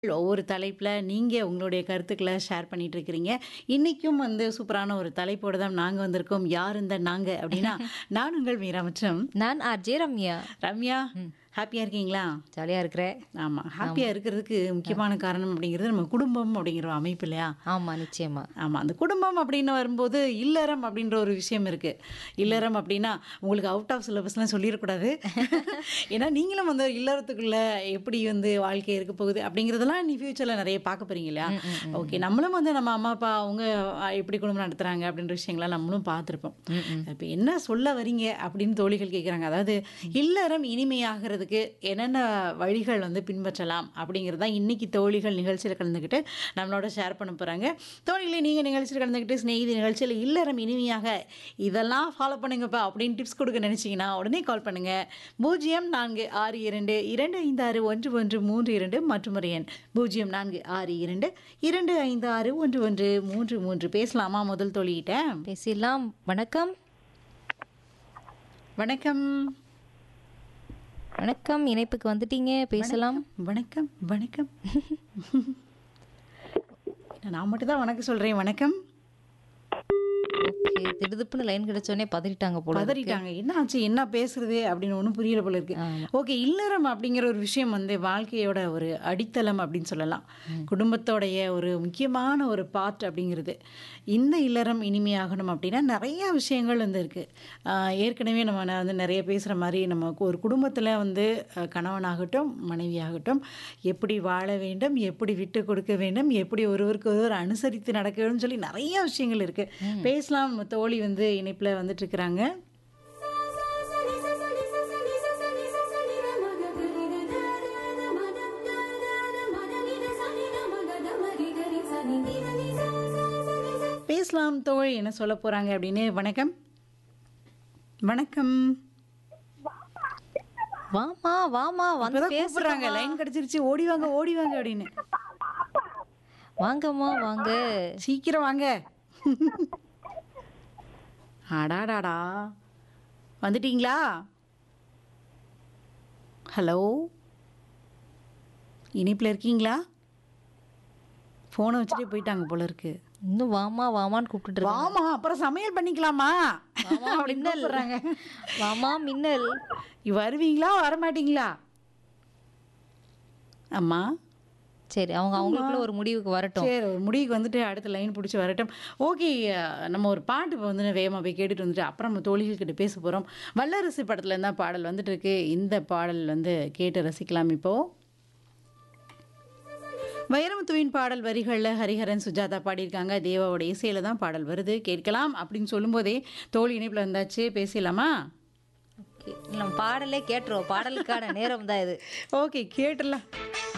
ஒவ்வொரு தலைப்பில் நீங்கள் உங்களுடைய கருத்துக்களை ஷேர் பண்ணிட்டு இருக்கிறீங்க இன்றைக்கும் வந்து சூப்பரான ஒரு தலைப்போடு தான் நாங்கள் வந்திருக்கோம் யார் இந்த நாங்கள் அப்படின்னா நான் உங்கள் மீரா மற்றும் நான் ஆர்ஜே ரம்யா ரம்யா ஹாப்பியாக இருக்கீங்களா ஜாலியாக இருக்கிறேன் ஆமாம் ஹாப்பியாக இருக்கிறதுக்கு முக்கியமான காரணம் அப்படிங்கிறது நம்ம குடும்பம் அப்படிங்கிற ஒரு அமைப்பு இல்லையா ஆமாம் நிச்சயமா ஆமாம் அந்த குடும்பம் அப்படின்னு வரும்போது இல்லறம் அப்படின்ற ஒரு விஷயம் இருக்குது இல்லறம் அப்படின்னா உங்களுக்கு அவுட் ஆஃப் சிலபஸ்லாம் சொல்லிடக்கூடாது ஏன்னா நீங்களும் வந்து இல்லறத்துக்குள்ள எப்படி வந்து வாழ்க்கை இருக்க போகுது அப்படிங்கிறதெல்லாம் நீ ஃப்யூச்சரில் நிறைய பார்க்க போறீங்க இல்லையா ஓகே நம்மளும் வந்து நம்ம அம்மா அப்பா அவங்க அஹ், எப்படி குடும்பம் நடத்துகிறாங்க அப்படின்ற விஷயங்கள்லாம் நம்மளும் பார்த்துருப்போம் இப்போ என்ன சொல்ல வரீங்க அப்படின்னு தோழிகள் கேட்குறாங்க அதாவது இல்லறம் இனிமையாகிறதுக்கு என்னென்ன வழிகள் வந்து பின்பற்றலாம் அப்படிங்கிறது தான் இன்னைக்கு தோழிகள் நிகழ்ச்சியில் கலந்துக்கிட்டு நம்மளோட ஷேர் பண்ண போகிறாங்க தோழிகளே நீங்கள் நிகழ்ச்சியில் கலந்துக்கிட்டு ஸ்நேகிதி நிகழ்ச்சியில் இல்லறம் இனிமையாக இதெல்லாம் ஃபாலோ பண்ணுங்கப்பா அப்படின்னு டிப்ஸ் கொடுக்க நினச்சிங்கன்னா உடனே கால் பண்ணுங்கள் பூஜ்ஜியம் நான்கு ஆறு இரண்டு இரண்டு ஐந்து ஆறு ஒன்று ஒன்று மூன்று இரண்டு மற்றும் ஒரு எண் பூஜ்ஜியம் நான்கு ஆறு இரண்டு இரண்டு ஐந்து ஆறு ஒன்று ஒன்று மூன்று மூன்று பேசலாமா முதல் தோழிகிட்ட பேசிடலாம் வணக்கம் வணக்கம் வணக்கம் இணைப்புக்கு வந்துட்டீங்க பேசலாம் வணக்கம் வணக்கம் நான் மட்டும் தான் வணக்கம் சொல்கிறேன் வணக்கம் ஓகே திடுதுப்புன்னு லைன் கிடைச்சோடனே பதறிட்டாங்க போல இருக்கு. பதறிட்டாங்க என்ன ஆச்சு என்ன பேசுறது அப்படின்னு ஒன்றும் புரியல போல இருக்கு ஓகே இல்லறம் அப்படிங்கிற ஒரு விஷயம் வந்து வாழ்க்கையோட ஒரு அடித்தளம் அப்படின்னு சொல்லலாம் குடும்பத்தோடைய ஒரு முக்கியமான ஒரு பார்ட் அப்படிங்கிறது இந்த இல்லறம் இனிமையாகணும் அப்படின்னா நிறைய விஷயங்கள் வந்து இருக்கு ஆஹ் ஏற்கனவே நம்ம ந- வந்து நிறைய பேசுகிற மாதிரி நம்ம ஒரு குடும்பத்தில் வந்து அஹ், கணவனாகட்டும் மனைவியாகட்டும் எப்படி வாழ வேண்டும் எப்படி விட்டு கொடுக்க வேண்டும் எப்படி ஒருவருக்கு ஒருவர் அனுசரித்து நடக்க வேண்டும் சொல்லி நிறைய விஷயங்கள் இருக்கு பேசலாம் நம்ம தோழி வந்து இணைப்பில் வந்துட்டு இருக்கிறாங்க பேசலாம் தோழி என்ன சொல்ல போறாங்க அப்படின்னு வணக்கம் வணக்கம் வாமா வாமா வந்து இப்பதான் பேசுறாங்க கூப்பிடுறாங்க லைன் கிடைச்சிருச்சு ஓடி வாங்க ஓடி வாங்க அப்படின்னு வாங்கம்மா வாங்க சீக்கிரம் வாங்க அடாடாடா வந்துட்டீங்களா ஹலோ இனிப்பில் இருக்கீங்களா ஃபோனை வச்சுட்டே போயிட்டாங்க போல இருக்கு இன்னும் வாமா வாமான்னு கூப்பிட்டுட்டு இருக்காங்க. வாமா அப்புறம் சமையல் பண்ணிக்கலாமா வாமா அப்படின்னு மின்னல் கூப்பிடுறாங்க வாமா மின்னல் வருவீங்களா வரமாட்டீங்களா அம்மா சரி அவங்க அவங்களுக்குள்ள ஒரு முடிவுக்கு வரட்டும் சரி ஒரு முடிவுக்கு வந்துட்டு அடுத்த லைன் பிடிச்சி வரட்டும் ஓகே நம்ம ஒரு பாட்டு இப்போ வந்து வேகமாக போய் கேட்டுட்டு வந்துட்டு அப்புறம் நம்ம தோழிகள் கிட்ட பேச போகிறோம் வல்லரசு படத்துல இருந்தால் பாடல் வந்துட்டு இருக்கு இந்த பாடல் வந்து கேட்டு ரசிக்கலாம் இப்போ வைரமுத்துவின் பாடல் வரிகளில் ஹரிஹரன் சுஜாதா பாடியிருக்காங்க தேவாவோட இசையில தான் பாடல் வருது கேட்கலாம் அப்படின்னு சொல்லும்போதே தோழி இணைப்பில் வந்தாச்சு பேசலாமா Okay. நம்ம பாடலே கேட்டுருவோம் பாடலுக்கான நேரம் தான் இது ஓகே கேட்டுடலாம்